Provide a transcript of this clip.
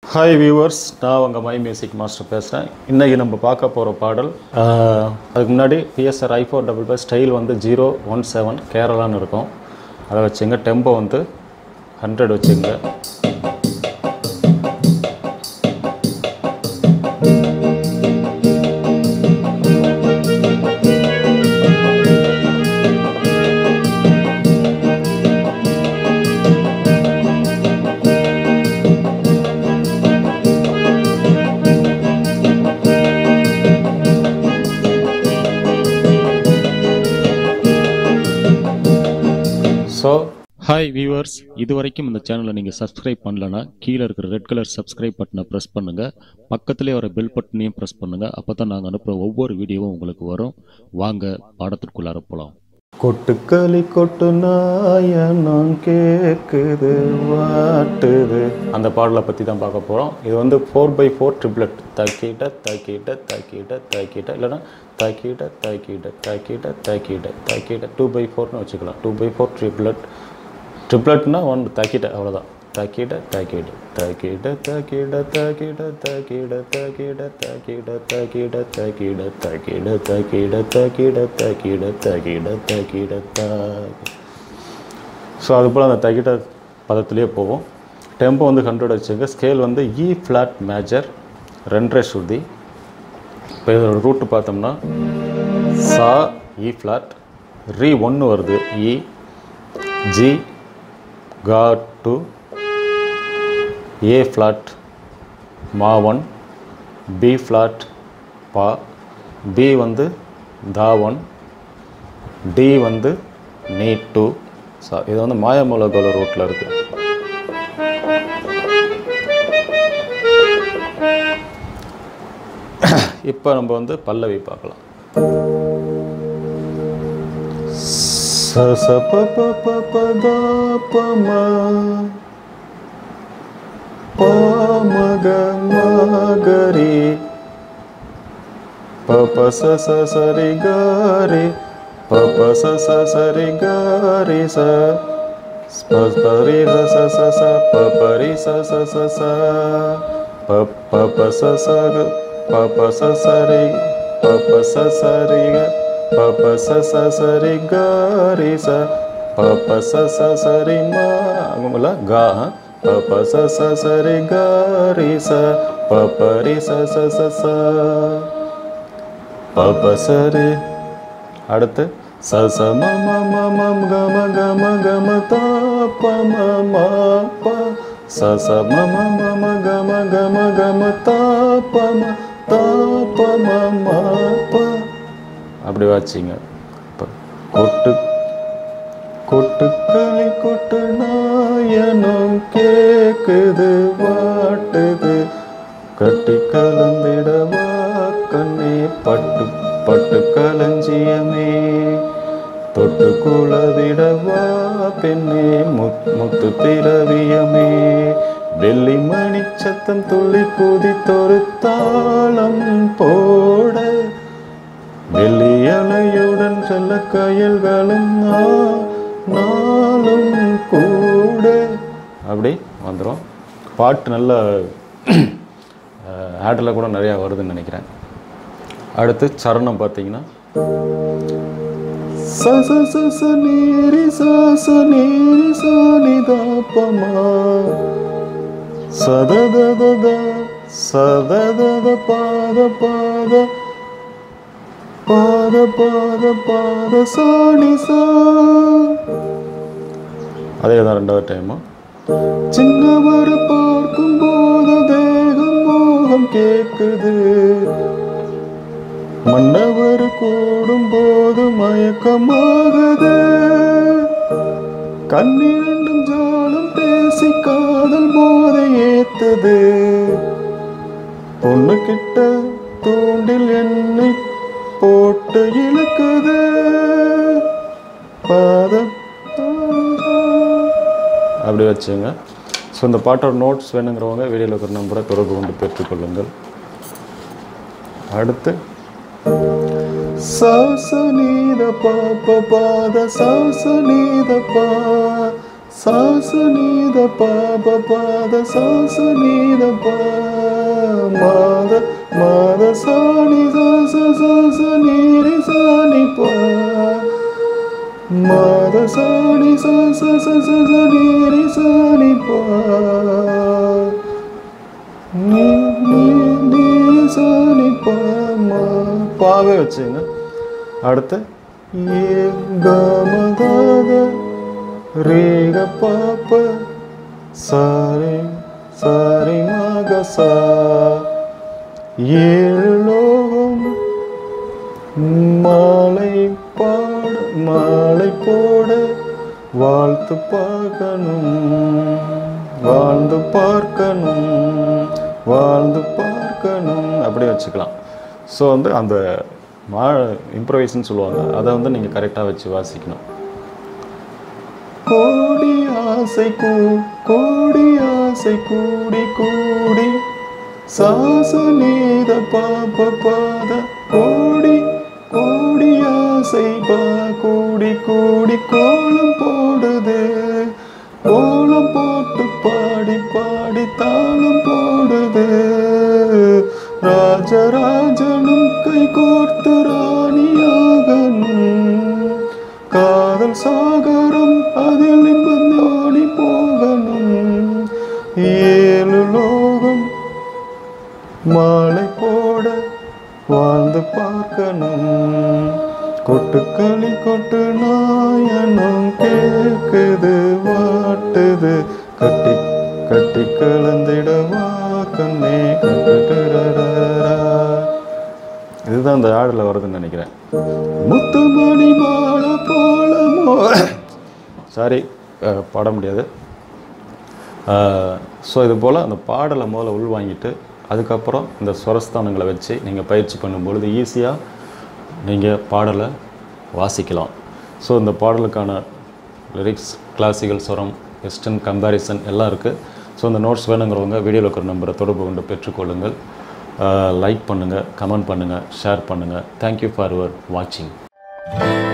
Hi viewers நான் உங்கள் my music master பேசுகிறேன் இன்றைக்கி நம்ம பார்க்க போகிற பாடல் ஆஹ், அதுக்கு முன்னாடி BSR I four double five style வந்து ஜீரோ ஒன் செவன் கேரளான்னு இருக்கும் அதை வச்சுங்க டெம்போ வந்து ஹண்ட்ரட் வச்சுங்க ஸோ ஹாய் வியூவர்ஸ் இது வரைக்கும் இந்த சேனலை நீங்கள் சப்ஸ்கிரைப் பண்ணலனா கீழே இருக்கிற ரெட் கலர் சப்ஸ்கிரைப் பட்டனை ப்ரெஸ் பண்ணுங்கள் பக்கத்துலேயே வர பெல் பட்டனையும் ப்ரெஸ் பண்ணுங்கள் அப்போ தான் நாங்கள் அனுப்புகிற ஒவ்வொரு வீடியோவும் உங்களுக்கு வரும் வாங்க பாடத்திற்குள்ளார போகலாம் கொட்டுக்களி கொட்டு நாயனம் கேக்குது வாட்டுது அந்த பாடலை பற்றி தான் பார்க்க போகிறோம் இது வந்து ஃபோர் பை ஃபோர் ட்ரிப்ளெட் தக்கிட்ட தக்கிட்ட தக்கிட்ட தக்கிட்ட இல்லைன்னா தக்கிட்ட தக்கிட்ட தக்கிட்ட தக்கிட்ட தக்கிட்ட டூ பை ஃபோர்னு வச்சுக்கலாம் டூ பை ஃபோர் ட்ரிப்ளெட் ட்ரிப்ளெட்னா ஒன் தக்கிட்ட அவ்வளோதான் தக்கிட்ட தக்கிட்ட தக்கிட்ட தக்கிட்ட தக்கிட்ட தக்கிட்ட தக்கிட்ட தக்கிட்ட தக்கிட்ட தக்கிட்ட தக்கிட்ட தக்கிட்ட தக்கிட்ட தக்கிட்ட தக்கிட்ட தக்கிட்ட த ஸோ அது போல் அந்த தக்கிட்ட பதத்துலேயே போவோம் டெம்போ வந்து ஹண்ட்ரட் வச்சுங்க ஸ்கேல் வந்து இ ஃப்ளாட் மேஜர் ரெண்டரை ஸ்ருதி இப்போ இதோட ரூட்டு பார்த்தோம்னா சா இ ஃப்ளாட் ரீ ஒன்று வருது இ ஜி கா டு ஏ ஃப்ளாட் மா ஒன் பி ஃப்ளாட் பா பி வந்து தா ஒன் டி வந்து நீ டூ ஸோ இது வந்து மாயமூலகோல ரூட்டில் இருக்குது இப்போ நம்ம வந்து பல்லவி பார்க்கலாம் ச ச ப ப ப ப த ப ம ப ம க ம க ரே ப ப ச ச ச ரி க ரே ப ப ச ச ச ரி க ரே ச ப ப ரி ர ச ச ச ப ப ரி ச ச ச ச ப ப ப ச ச க ப ப ச ச ரி ப ப ச ச ரி க ப ப ச ச ச ரி க ரி ச ப ப ச ச ச ரி ம அங்கல க ப ப ச ச ச ரி க ரி ச ப ப ரி ச ச ச ச ப ப ச ரி அடுத்து ச ச ம ம ம ம க ம க ம க ம த ப ம ம ப ச ச ம ம ம ம க ம க ம க ம த ப ம த ப ம ம ப அப்படி வாச்சிங்க இப்போ கொட்டு கொட்டுக்களி கொட்டு நாயனம் கேக்குது வாட்டுது கட்டி கலந்திடவா கண்ணே பட்டு பட்டு களஞ்சியமே தொட்டு குளவிடவா பெண்ணே முத் முத்து திரவியமே வெள்ளி மணி சத்தம் துள்ளி குதித்தொரு தாளம் போட வெள்ளி அலையுடன் செல்ல கயல்களும் நா- நாளும் கூட அப்படி வந்துடும் பாட்டு நல்ல ஆடில் கூட நிறையா வருதுன்னு நினைக்கிறேன் அடுத்து சரணம் பார்த்தீங்கன்னா ச ச ச ச நீரி ச ச நீரி ச நிதாப்பமா சததத சததத பாத பாத பாத பாத பாத சாணி சா அதே தான் ரெண்டாவது டைமும் சின்னவர் பார்க்கும் போது தேகம் மோகம் கேக்குது மன்னவர் கூடும் போது மயக்கமாகுது கண்ணிரண்டும் ஜாலம் பேசி காதல் போதை ஏத்துது பொண்ணு கிட்ட தூண்டில் என்னை போட்டு இழுக்குது பாதம் அப்படி வச்சுங்க ஸோ இந்த பாட்டோட நோட்ஸ் வேணுங்கிறவங்க வீடியோவில் இருக்கிற நம்பரை தொடர்பு கொண்டு பெற்றுக்கொள்ளுங்கள் அடுத்து சாச நீத பாப்ப பாத சாச நீத பா சாசனீத பாப பாத சாசனீத பா மாத மாத சாணி சாச சாச நீரி சாணி பா மாத சாணி சாச சச நீரி சாணி பா நீ நீ நீரி சாணி பா மா பாவே வச்சுங்க அடுத்து ஏ கமதாக ரேக பாப்ப சாரி சாரி மக சா ஏழு லோகம் மாலை பாட மாலை போட வாழ்த்து பார்க்கணும் வாழ்ந்து பார்க்கணும் வாழ்ந்து பார்க்கணும் அப்படி வச்சுக்கலாம் ஸோ வந்து அந்த மா இம்ப்ரவைஸ்ன்னு சொல்லுவாங்க அதை வந்து நீங்கள் கரெக்டாக வச்சு வாசிக்கணும் கோடி ஆசை கூ கோடி ஆசை கூடி கூடி சாச நீத பாப பாத கோடி கோடி ஆசை பா கூடி கூடி கோலம் போடுது கோலம் போட்டு பாடி பாடி தாளம் போடுது ராஜராஜனும் கை கோர்த்து ராணியாகணும் காதல் சாகரம் அதில் நிபந்தோடி போகணும் ஏழு லோகம் மாலை போட வாழ்ந்து பார்க்கணும் கொட்டுக்களி கொட்டு நாயனும் கேக்குது வாட்டுது கட்டி கட்டி கலந்திடவா கண்ணே கட்டுரரரரா. இதுதான் இந்த ஆடில் வருதுன்னு நினைக்கிறேன் முத்துமணி மாலை போலமோ சாரி பாட முடியாது ஸோ இது போல் அந்த பாடலை முதல்ல உள்வாங்கிட்டு அதுக்கப்புறம் இந்த ஸ்வரஸ்தானங்களை வச்சு நீங்கள் பயிற்சி பண்ணும்பொழுது ஈஸியாக நீங்கள் பாடலை வாசிக்கலாம் ஸோ இந்த பாடலுக்கான லிரிக்ஸ் கிளாசிக்கல் ஸ்வரம் வெஸ்டர்ன் கம்பேரிசன் எல்லாம் இருக்குது ஸோ இந்த நோட்ஸ் வேணுங்கிறவங்க வீடியோவில் இருக்கிற நம்பரை தொடர்பு கொண்டு பெற்றுக்கொள்ளுங்கள் லைக் பண்ணுங்கள் கமெண்ட் பண்ணுங்கள் ஷேர் பண்ணுங்கள் தேங்க்யூ ஃபார் யுவர் வாட்சிங்